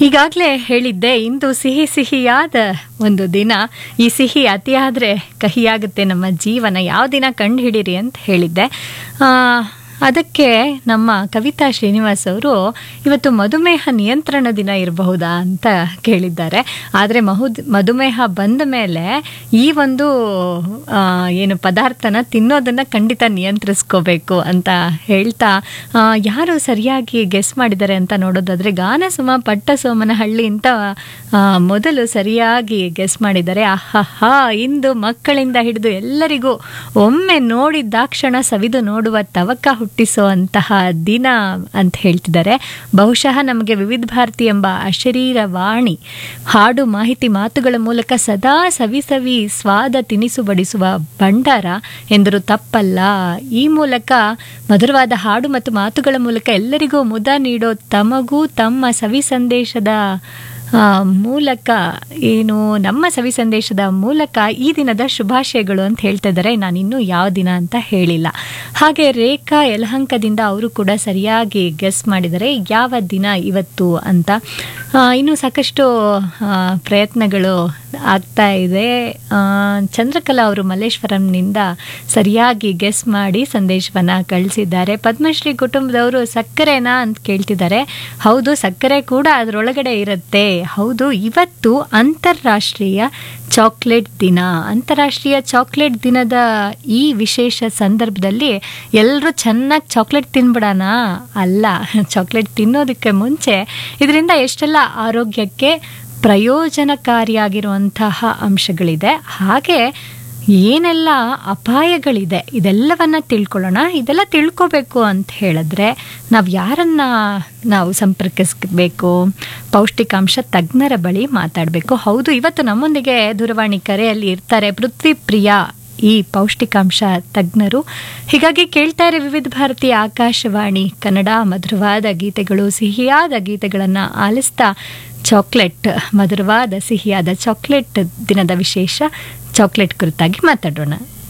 ಈಗಾಗಲೇ ಹೇಳಿದ್ದೆ ಇಂದು ಸಿಹಿ ಸಿಹಿಯಾದ ಒಂದು ದಿನ ಈ ಸಿಹಿ ಅತಿಯಾದರೆ ಕಹಿಯಾಗುತ್ತೆ ನಮ್ಮ ಜೀವನ ಯಾವ ದಿನ ಕಂಡು ಹಿಡೀರಿ ಅಂತ ಹೇಳಿದ್ದೆ ಆ, ಅದಕ್ಕೆ ನಮ್ಮ ಕವಿತಾ ಶ್ರೀನಿವಾಸ್ ಅವರು ಇವತ್ತು ಮಧುಮೇಹ ನಿಯಂತ್ರಣ ದಿನ ಇರಬಹುದಾ ಅಂತ ಕೇಳಿದ್ದಾರೆ ಆದರೆ ಮಹುದ್ ಮಧುಮೇಹ ಬಂದ ಮೇಲೆ ಈ ಒಂದು ಆ, ಏನು ಪದಾರ್ಥನ ತಿನ್ನೋದನ್ನು ಖಂಡಿತ ನಿಯಂತ್ರಿಸ್ಕೋಬೇಕು ಅಂತ ಹೇಳ್ತಾ ಆ, ಯಾರು ಸರಿಯಾಗಿ ಗೆಸ್ ಮಾಡಿದ್ದಾರೆ ಅಂತ ನೋಡೋದಾದ್ರೆ ಗಾನಸುಮ ಪಟ್ಟ ಸೋಮನಹಳ್ಳಿ ಅಂತ ಆ, ಮೊದಲು ಸರಿಯಾಗಿ ಗೆಸ್ ಮಾಡಿದ್ದಾರೆ ಆಹಾ ಇಂದು ಮಕ್ಕಳಿಂದ ಹಿಡಿದು ಎಲ್ಲರಿಗೂ ಒಮ್ಮೆ ನೋಡಿದಾಕ್ಷಣ ಸವಿದು ನೋಡುವ ತವಕ ಹುಟ್ಟಿಸುವಂತಹ ದಿನ ಅಂತ ಹೇಳ್ತಿದ್ದಾರೆ ಬಹುಶಃ ನಮಗೆ ವಿವಿಧ ಭಾರತಿ ಎಂಬ ಅಶರೀರ ವಾಣಿ ಹಾಡು ಮಾಹಿತಿ ಮಾತುಗಳ ಮೂಲಕ ಸದಾ ಸವಿ ಸವಿ ಸ್ವಾದ ತಿನಿಸು ಬಡಿಸುವ ಭಂಡಾರ ಎಂದರು ತಪ್ಪಲ್ಲ ಈ ಮೂಲಕ ಮಧುರವಾದ ಹಾಡು ಮತ್ತು ಮಾತುಗಳ ಮೂಲಕ ಎಲ್ಲರಿಗೂ ಮುದ ನೀಡೋ ತಮಗೂ ತಮ್ಮ ಸವಿ ಸಂದೇಶದ ಆ, ಮೂಲಕ ಏನು ನಮ್ಮ ಸವಿ ಸಂದೇಶದ ಮೂಲಕ ಈ ದಿನದ ಶುಭಾಶಯಗಳು ಅಂತ ಹೇಳ್ತಾ ಇದ್ದಾರೆ ನಾನು ಇನ್ನೂ ಯಾವ ದಿನ ಅಂತ ಹೇಳಿಲ್ಲ ಹಾಗೆ ರೇಖಾ ಯಲಹಂಕದಿಂದ ಅವರು ಕೂಡ ಸರಿಯಾಗಿ ಗೆಸ್ ಮಾಡಿದ್ದಾರೆ ಯಾವ ದಿನ ಇವತ್ತು ಅಂತ ಆ, ಇನ್ನೂ ಸಾಕಷ್ಟು ಆ, ಪ್ರಯತ್ನಗಳು ಆಗ್ತಾ ಇದೆ ಆ, ಚಂದ್ರಕಲಾ ಅವರು ಮಲ್ಲೇಶ್ವರಂನಿಂದ ಸರಿಯಾಗಿ ಗೆಸ್ ಮಾಡಿ ಸಂದೇಶವನ್ನ ಕಳಿಸಿದ್ದಾರೆ ಪದ್ಮಶ್ರೀ ಕುಟುಂಬದವರು ಸಕ್ಕರೆನಾ ಅಂತ ಕೇಳ್ತಿದ್ದಾರೆ ಹೌದು ಸಕ್ಕರೆ ಕೂಡ ಅದರೊಳಗಡೆ ಇರುತ್ತೆ ಹೌದು ಇವತ್ತು ಅಂತಾರಾಷ್ಟ್ರೀಯ ಚಾಕ್ಲೇಟ್ ದಿನ ಅಂತಾರಾಷ್ಟ್ರೀಯ ಚಾಕ್ಲೇಟ್ ದಿನದ ಈ ವಿಶೇಷ ಸಂದರ್ಭದಲ್ಲಿ ಎಲ್ಲರೂ ಚೆನ್ನಾಗಿ ಚಾಕ್ಲೇಟ್ ತಿನ್ಬಿಡೋಣ ಅಲ್ಲ ಚಾಕ್ಲೇಟ್ ತಿನ್ನೋದಕ್ಕೆ ಮುಂಚೆ ಇದರಿಂದ ಎಷ್ಟೆಲ್ಲ ಆರೋಗ್ಯಕ್ಕೆ ಪ್ರಯೋಜನಕಾರಿಯಾಗಿರುವಂತಹ ಅಂಶಗಳಿದೆ ಹಾಗೆ ಏನೆಲ್ಲ ಅಪಾಯಗಳಿದೆ ಇದೆಲ್ಲವನ್ನ ತಿಳ್ಕೊಳ್ಳೋಣ ಇದೆಲ್ಲ ತಿಳ್ಕೋಬೇಕು ಅಂತ ಹೇಳಿದ್ರೆ ನಾವು ಯಾರನ್ನ ನಾವು ಸಂಪರ್ಕಿಸಬೇಕು ಪೌಷ್ಟಿಕಾಂಶ ತಜ್ಞರ ಬಳಿ ಮಾತಾಡಬೇಕು ಹೌದು ಇವತ್ತು ನಮ್ಮೊಂದಿಗೆ ದೂರವಾಣಿ ಕರೆಯಲ್ಲಿ ಇರ್ತಾರೆ ಪೃಥ್ವಿ ಪ್ರಿಯಾ ಈ ಪೌಷ್ಟಿಕಾಂಶ ತಜ್ಞರು ಹೀಗಾಗಿ ಕೇಳ್ತಾ ಇರೋ ವಿವಿಧ ಭಾರತಿ ಆಕಾಶವಾಣಿ ಕನ್ನಡ ಮಧುರವಾದ ಗೀತೆಗಳು ಸಿಹಿಯಾದ ಗೀತೆಗಳನ್ನು ಆಲಿಸ್ತಾ ಚಾಕ್ಲೇಟ್ ಮಧುರವಾದ ಸಿಹಿಯಾದ ಚಾಕ್ಲೇಟ್ ದಿನದ ವಿಶೇಷ ಚಾಕ್ಲೇಟ್ ಕುರಿತಾಗಿ ಮಾತಾಡೋಣ